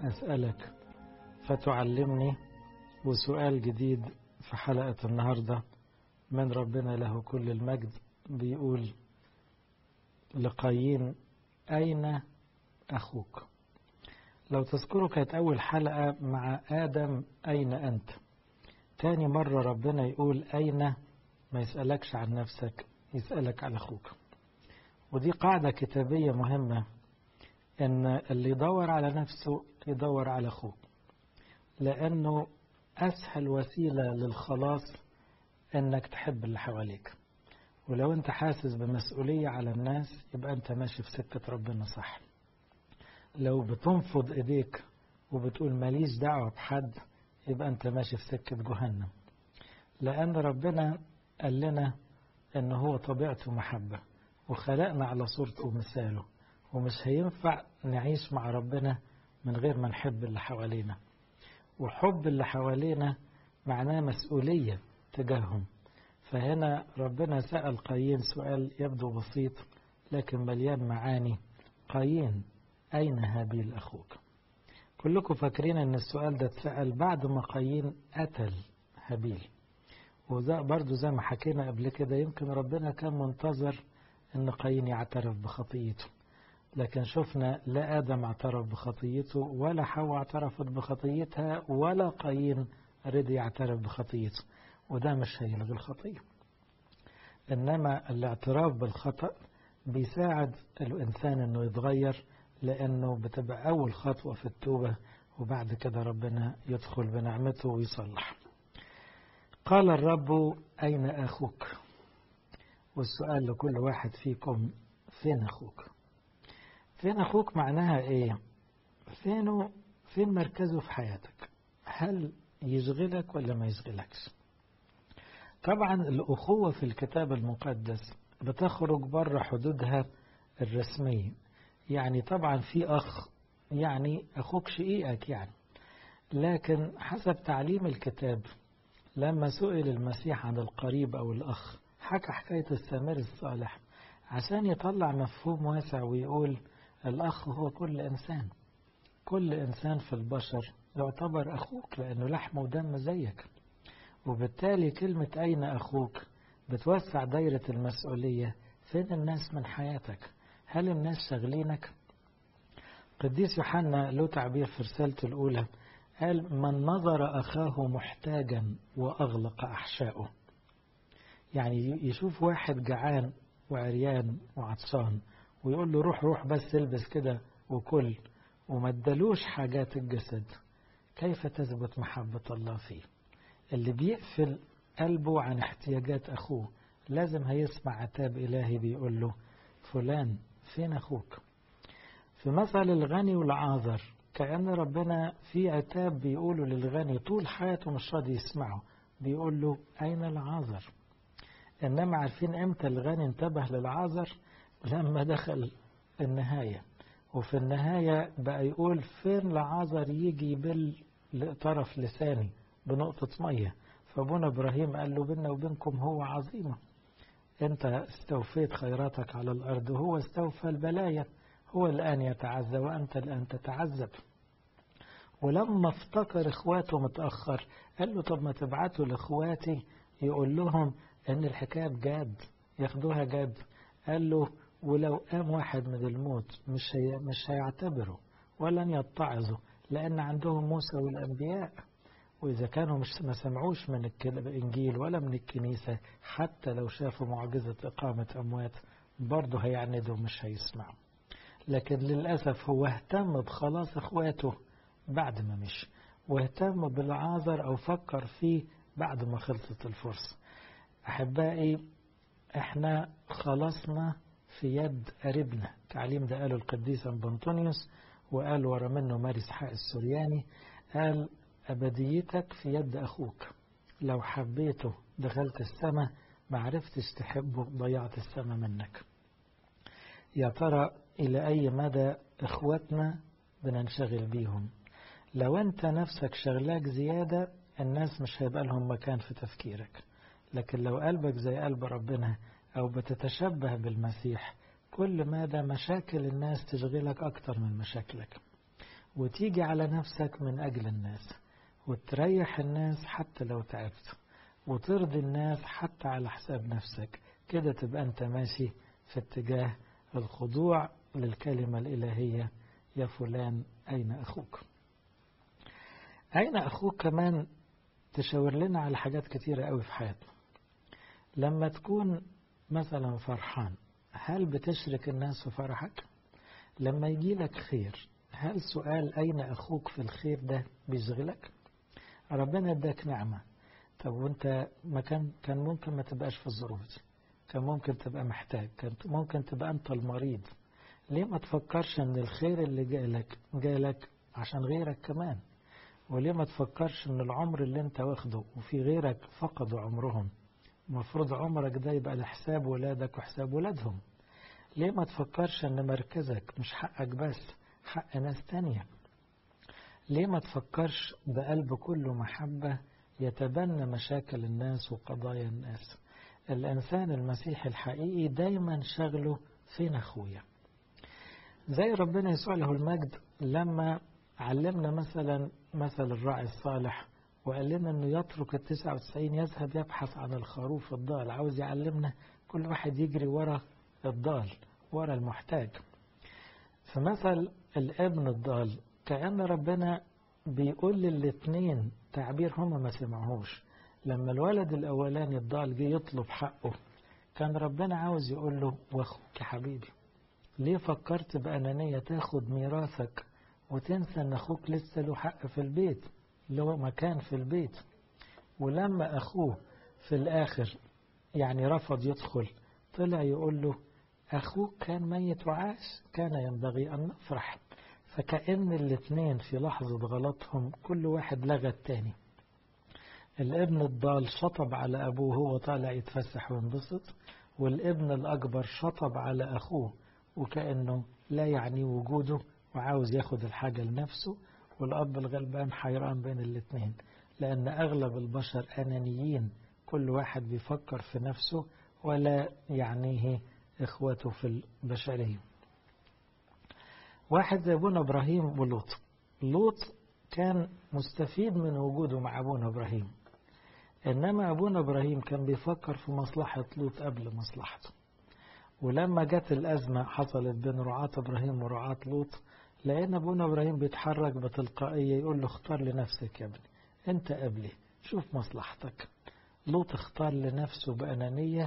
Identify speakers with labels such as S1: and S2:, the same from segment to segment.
S1: أسألك فتعلمني وسؤال جديد في حلقة النهاردة من ربنا له كل المجد بيقول لقايين أين أخوك لو تذكروا كانت أول حلقة مع آدم أين أنت تاني مرة ربنا يقول أين ما يسألكش عن نفسك يسألك عن أخوك ودي قاعدة كتابية مهمة إن اللي يدور على نفسه يدور على أخوه لأنه أسهل وسيلة للخلاص إنك تحب اللي حواليك ولو أنت حاسس بمسؤولية على الناس يبقى أنت ماشي في سكة ربنا صح لو بتنفض إيديك وبتقول ماليش دعوة بحد يبقى أنت ماشي في سكة جهنم لأن ربنا قال لنا إن هو طبيعته محبة وخلقنا على صورته ومثاله ومش هينفع نعيش مع ربنا من غير ما نحب اللي حوالينا وحب اللي حوالينا معناه مسؤولية تجاههم فهنا ربنا سأل قايين سؤال يبدو بسيط لكن مليان معاني قايين أين هابيل أخوك كلكم فاكرين أن السؤال ده اتسأل بعد ما قايين قتل هابيل وده برضو زي ما حكينا قبل كده يمكن ربنا كان منتظر أن قايين يعترف بخطيته لكن شفنا لا آدم اعترف بخطيته ولا حواء اعترفت بخطيتها ولا قايين رضي يعترف بخطيته وده مش هيلغي الخطية إنما الاعتراف بالخطأ بيساعد الإنسان إنه يتغير لأنه بتبقى أول خطوة في التوبة وبعد كده ربنا يدخل بنعمته ويصلح قال الرب أين أخوك والسؤال لكل واحد فيكم فين أخوك فين أخوك معناها إيه فينه فين مركزه في حياتك هل يشغلك ولا ما يشغلكش طبعا الأخوة في الكتاب المقدس بتخرج بره حدودها الرسمية يعني طبعا في أخ يعني أخوك شقيقك يعني لكن حسب تعليم الكتاب لما سئل المسيح عن القريب أو الأخ حكى حكاية السامر الصالح عشان يطلع مفهوم واسع ويقول الأخ هو كل إنسان كل إنسان في البشر يعتبر أخوك لأنه لحم ودم زيك وبالتالي كلمة أين أخوك بتوسع دايرة المسؤولية فين الناس من حياتك هل الناس شغلينك قديس يوحنا له تعبير في رسالته الأولى قال من نظر أخاه محتاجا وأغلق أحشاؤه يعني يشوف واحد جعان وعريان وعطشان ويقول له روح روح بس البس كده وكل وما ادالوش حاجات الجسد كيف تثبت محبة الله فيه اللي بيقفل قلبه عن احتياجات أخوه لازم هيسمع عتاب إلهي بيقول له فلان فين أخوك في مثل الغني والعاذر كأن ربنا في عتاب بيقوله للغني طول حياته مش راضي يسمعه بيقول له أين العاذر إنما عارفين إمتى الغني انتبه للعاذر لما دخل النهاية وفي النهاية بقى يقول فين لعازر يجي بالطرف لساني بنقطة مية فابونا إبراهيم قال له بيننا وبينكم هو عظيمة أنت استوفيت خيراتك على الأرض وهو استوفى البلايا هو الآن يتعزى وأنت الآن تتعذب ولما افتكر إخواته متأخر قال له طب ما تبعتوا لإخواتي يقول لهم إن الحكاية بجد ياخدوها جد قال له ولو قام واحد من الموت مش هي مش هيعتبروا ولن يتعظوا لأن عندهم موسى والأنبياء وإذا كانوا مش ما سمعوش من الإنجيل ولا من الكنيسة حتى لو شافوا معجزة إقامة أموات برضه هيعندوا مش هيسمعوا لكن للأسف هو اهتم بخلاص إخواته بعد ما مشي واهتم بالعازر أو فكر فيه بعد ما خلصت الفرصة أحبائي احنا خلصنا في يد قريبنا تعليم ده قاله القديس بنطونيوس وقال ورا منه ماري اسحاق السورياني قال أبديتك في يد أخوك لو حبيته دخلت السماء ما عرفتش تحبه ضيعت السماء منك يا ترى إلى أي مدى إخواتنا بننشغل بيهم لو أنت نفسك شغلاك زيادة الناس مش هيبقى لهم مكان في تفكيرك لكن لو قلبك زي قلب ربنا أو بتتشبه بالمسيح كل مدى مشاكل الناس تشغلك أكتر من مشاكلك وتيجي على نفسك من أجل الناس وتريح الناس حتى لو تعبت وترضي الناس حتى على حساب نفسك كده تبقى أنت ماشي في اتجاه الخضوع للكلمة الإلهية يا فلان أين أخوك أين أخوك كمان تشاور لنا على حاجات كتيرة قوي في حياتنا لما تكون مثلا فرحان هل بتشرك الناس في فرحك لما يجي لك خير هل سؤال أين أخوك في الخير ده بيشغلك ربنا اداك نعمة طب وانت ما كان كان ممكن ما تبقاش في الظروف دي كان ممكن تبقى محتاج كان ممكن تبقى انت المريض ليه ما تفكرش ان الخير اللي جالك جالك عشان غيرك كمان وليه ما تفكرش ان العمر اللي انت واخده وفي غيرك فقدوا عمرهم المفروض عمرك ده يبقى لحساب ولادك وحساب ولادهم ليه ما تفكرش ان مركزك مش حقك بس حق ناس تانية ليه ما تفكرش بقلب كله محبة يتبنى مشاكل الناس وقضايا الناس الإنسان المسيحي الحقيقي دايما شغله فين أخويا زي ربنا يسوع له المجد لما علمنا مثلا مثل الراعي الصالح وقال لنا انه يترك التسعة وتسعين يذهب يبحث عن الخروف الضال عاوز يعلمنا كل واحد يجري ورا الضال ورا المحتاج فمثل الابن الضال كأن ربنا بيقول للاتنين تعبير هما ما سمعوهوش لما الولد الأولاني الضال جه يطلب حقه كان ربنا عاوز يقول له واخوك يا حبيبي ليه فكرت بأنانية تاخد ميراثك وتنسى ان اخوك لسه له حق في البيت له مكان في البيت ولما اخوه في الاخر يعني رفض يدخل طلع يقول له اخوك كان ميت وعاش كان ينبغي ان نفرح فكأن الاثنين في لحظة غلطهم كل واحد لغى التاني الابن الضال شطب على أبوه هو طالع يتفسح وينبسط والابن الأكبر شطب على أخوه وكأنه لا يعني وجوده وعاوز ياخد الحاجة لنفسه والأب الغلبان حيران بين الاثنين لأن أغلب البشر أنانيين كل واحد بيفكر في نفسه ولا يعنيه إخوته في البشرية واحد زي أبونا إبراهيم ولوط لوط كان مستفيد من وجوده مع أبونا إبراهيم إنما أبونا إبراهيم كان بيفكر في مصلحة لوط قبل مصلحته ولما جت الأزمة حصلت بين رعاة إبراهيم ورعاة لوط لقينا أبونا إبراهيم بيتحرك بتلقائية يقول له اختار لنفسك يا ابني أنت قبلي شوف مصلحتك لوط اختار لنفسه بأنانية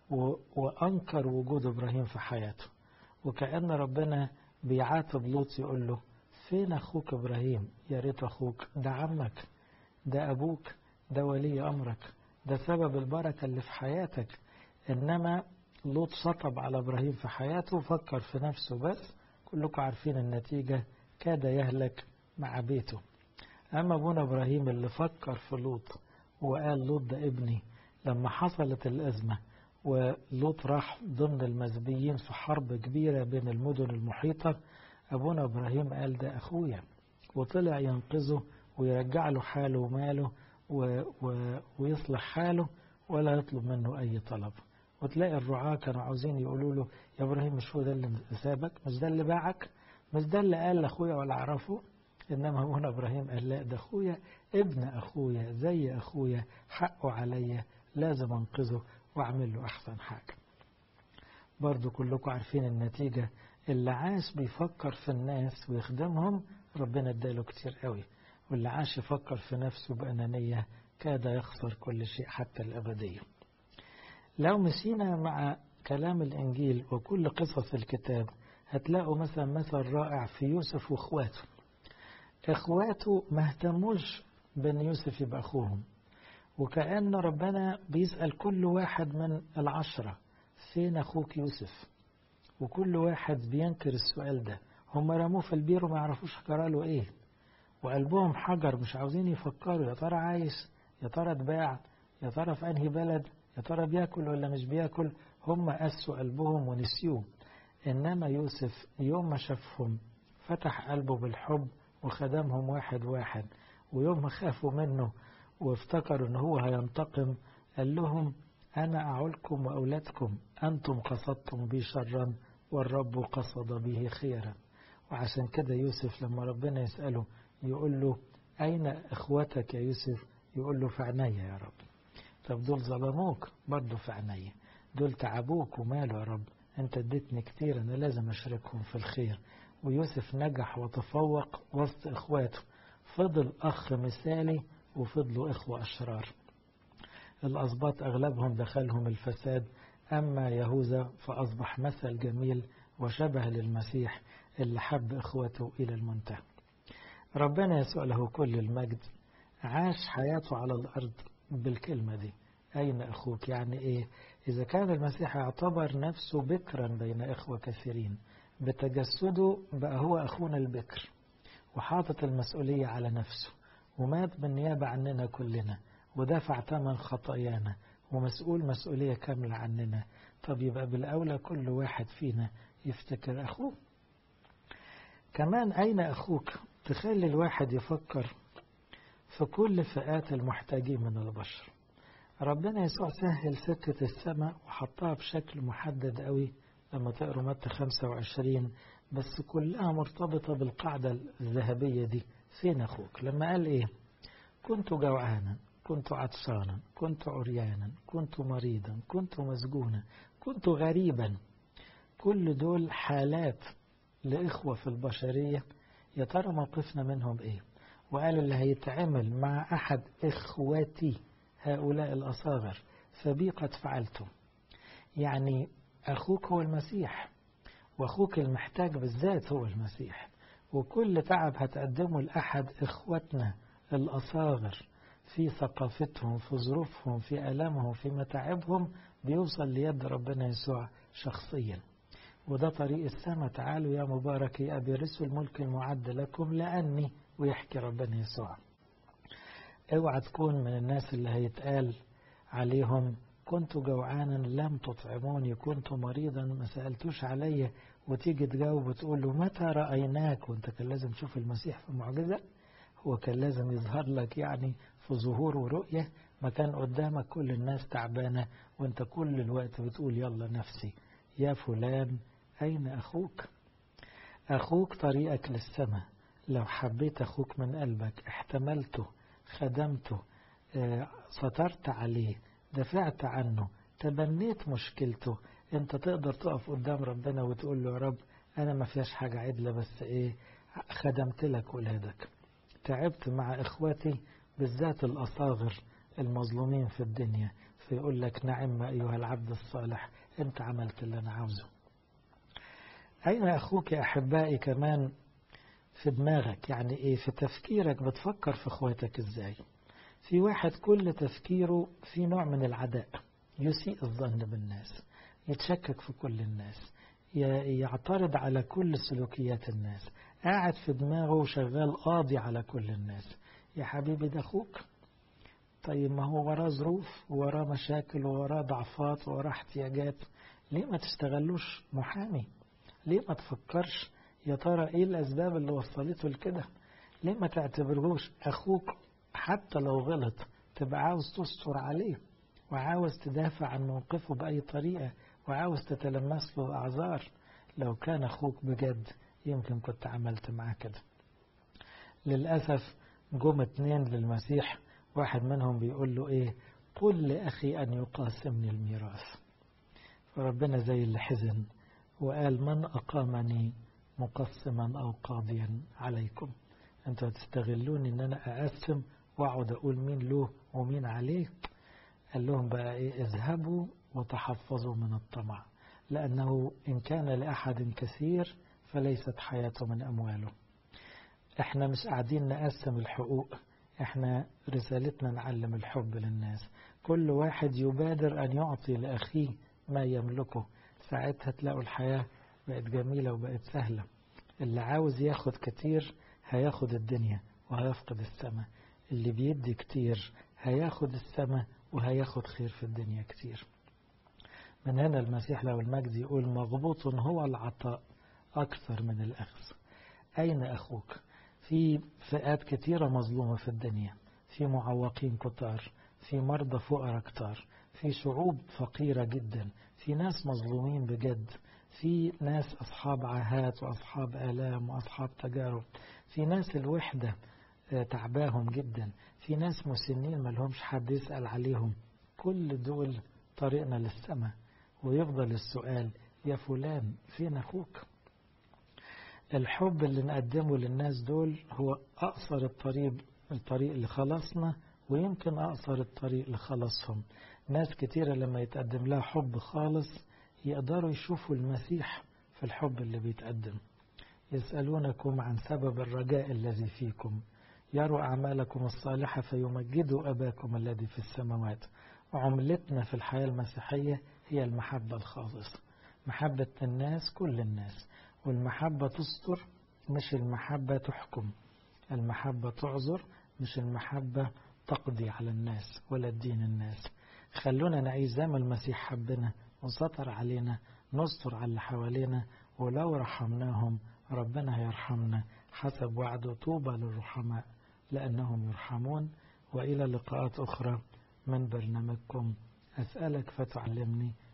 S1: وأنكر وجود إبراهيم في حياته وكأن ربنا بيعاتب لوط يقول له فين أخوك إبراهيم يا ريت أخوك ده عمك ده أبوك ده ولي أمرك ده سبب البركة اللي في حياتك إنما لوط شطب على إبراهيم في حياته وفكر في نفسه بس كلكم عارفين النتيجة كاد يهلك مع بيته أما أبونا إبراهيم اللي فكر في لوط وقال لوط ده ابني لما حصلت الأزمة ولوط راح ضمن المزبيين في حرب كبيرة بين المدن المحيطة أبونا إبراهيم قال ده أخويا وطلع ينقذه ويرجع له حاله وماله و و ويصلح حاله ولا يطلب منه أي طلب وتلاقي الرعاة كانوا عاوزين يقولوا له يا إبراهيم مش هو ده اللي سابك مش ده اللي باعك مش ده اللي قال لأخويا ولا أعرفه إنما أبونا إبراهيم قال لا ده أخويا ابن أخويا زي أخويا حقه عليا لازم أنقذه وأعمل له أحسن حاجة برضو كلكم عارفين النتيجة اللي عاش بيفكر في الناس ويخدمهم ربنا اداله كتير قوي واللي عاش يفكر في نفسه بأنانية كاد يخسر كل شيء حتى الأبدية لو مشينا مع كلام الإنجيل وكل قصص الكتاب هتلاقوا مثلا مثل رائع في يوسف وإخواته إخواته ما اهتموش بأن يوسف يبقى أخوهم وكأن ربنا بيسأل كل واحد من العشرة فين أخوك يوسف وكل واحد بينكر السؤال ده هم رموه في البير وما يعرفوش له ايه وقلبهم حجر مش عاوزين يفكروا يا ترى عايش يا ترى اتباع يا ترى في انهي بلد يا ترى بياكل ولا مش بياكل هم قسوا قلبهم ونسيوه انما يوسف يوم ما شافهم فتح قلبه بالحب وخدمهم واحد واحد ويوم ما خافوا منه وافتكروا ان هو هينتقم قال لهم أنا أعولكم وأولادكم أنتم قصدتم بي شرا والرب قصد به خيرا وعشان كده يوسف لما ربنا يسأله يقول له أين إخوتك يا يوسف يقول له في عينيا يا رب طب دول ظلموك برضه في عينيا دول تعبوك وماله يا رب انت اديتني كتير انا لازم اشاركهم في الخير ويوسف نجح وتفوق وسط اخواته فضل اخ مثالي وفضلوا اخوة اشرار الاسباط اغلبهم دخلهم الفساد اما يهوذا فاصبح مثل جميل وشبه للمسيح اللي حب اخوته الى المنتهى ربنا يسوع له كل المجد عاش حياته على الارض بالكلمة دي أين أخوك يعني إيه إذا كان المسيح يعتبر نفسه بكرا بين إخوة كثيرين بتجسده بقى هو أخونا البكر وحاطط المسؤولية على نفسه ومات بالنيابة عننا كلنا ودفع ثمن خطايانا ومسؤول مسؤولية كاملة عننا طب يبقى بالأولى كل واحد فينا يفتكر أخوه كمان أين أخوك تخلي الواحد يفكر في كل فئات المحتاجين من البشر ربنا يسوع سهل سكة السماء وحطها بشكل محدد قوي لما تقروا متى 25 بس كلها مرتبطة بالقاعدة الذهبية دي فين أخوك لما قال إيه كنت جوعانا كنت عطشانا كنت عريانا كنت مريضا كنت مسجونا كنت غريبا كل دول حالات لإخوة في البشرية يا ترى موقفنا منهم إيه وقال اللي هيتعامل مع أحد إخواتي هؤلاء الأصاغر فبي قد فعلته يعني أخوك هو المسيح وأخوك المحتاج بالذات هو المسيح وكل تعب هتقدمه لأحد إخواتنا الأصاغر في ثقافتهم في ظروفهم في ألمهم في متاعبهم بيوصل ليد ربنا يسوع شخصيا وده طريق السماء تعالوا يا مبارك يا أبي رسل الملك المعد لكم لأني ويحكي ربنا يسوع اوعى تكون من الناس اللي هيتقال عليهم كنت جوعانا لم تطعموني كنت مريضا ما سألتوش عليا وتيجي تجاوب وتقول له متى رأيناك وانت كان لازم تشوف المسيح في معجزة هو كان لازم يظهر لك يعني في ظهور ورؤية ما كان قدامك كل الناس تعبانة وانت كل الوقت بتقول يلا نفسي يا فلان أين أخوك أخوك طريقك للسماء لو حبيت أخوك من قلبك احتملته خدمته اه سترت عليه دفعت عنه تبنيت مشكلته انت تقدر تقف قدام ربنا وتقول له يا رب انا ما فيهاش حاجة عدلة بس ايه خدمت لك ولادك تعبت مع اخواتي بالذات الاصاغر المظلومين في الدنيا فيقول لك نعم ايها العبد الصالح انت عملت اللي انا عاوزه اين اخوك يا احبائي كمان في دماغك يعني ايه في تفكيرك بتفكر في اخواتك ازاي في واحد كل تفكيره في نوع من العداء يسيء الظن بالناس يتشكك في كل الناس يعترض على كل سلوكيات الناس قاعد في دماغه شغال قاضي على كل الناس يا حبيبي ده اخوك طيب ما هو وراه ظروف وراه مشاكل وراه ضعفات وراه احتياجات ليه ما تستغلوش محامي ليه ما تفكرش يا ترى ايه الاسباب اللي وصلته لكده ليه ما تعتبرهوش اخوك حتى لو غلط تبقى عاوز تستر عليه وعاوز تدافع عن موقفه بأي طريقة وعاوز تتلمس له أعذار لو كان أخوك بجد يمكن كنت عملت معاه كده للأسف جم اتنين للمسيح واحد منهم بيقول له ايه قل لأخي أن يقاسمني الميراث فربنا زي اللي حزن وقال من أقامني مقسما أو قاضيا عليكم أنتوا هتستغلوني أن أنا أقسم وأقعد أقول مين له ومين عليه قال لهم بقى إيه اذهبوا وتحفظوا من الطمع لأنه إن كان لأحد كثير فليست حياته من أمواله احنا مش قاعدين نقسم الحقوق احنا رسالتنا نعلم الحب للناس كل واحد يبادر أن يعطي لأخيه ما يملكه ساعتها تلاقوا الحياة بقت جميلة وبقت سهلة اللي عاوز ياخد كتير هياخد الدنيا وهيفقد السماء اللي بيدي كتير هياخد السماء وهياخد خير في الدنيا كتير من هنا المسيح لو المجد يقول مغبوط هو العطاء أكثر من الأخذ أين أخوك في فئات كتيرة مظلومة في الدنيا في معوقين كتار في مرضى فقراء كتار في شعوب فقيرة جدا في ناس مظلومين بجد في ناس أصحاب عاهات وأصحاب آلام وأصحاب تجارب في ناس الوحدة تعباهم جدا في ناس مسنين ما لهمش حد يسأل عليهم كل دول طريقنا للسماء ويفضل السؤال يا فلان فين أخوك الحب اللي نقدمه للناس دول هو أقصر الطريق الطريق لخلاصنا ويمكن أقصر الطريق لخلاصهم ناس كتيرة لما يتقدم لها حب خالص يقدروا يشوفوا المسيح في الحب اللي بيتقدم يسألونكم عن سبب الرجاء الذي فيكم يروا أعمالكم الصالحة فيمجدوا أباكم الذي في السماوات وعملتنا في الحياة المسيحية هي المحبة الخالصة محبة الناس كل الناس والمحبة تستر مش المحبة تحكم المحبة تعذر مش المحبة تقضي على الناس ولا تدين الناس خلونا نعيش زي ما المسيح حبنا وسطر علينا نستر على اللي حوالينا ولو رحمناهم ربنا هيرحمنا حسب وعده طوبى للرحماء لأنهم يرحمون وإلى لقاءات أخرى من برنامجكم أسألك فتعلمني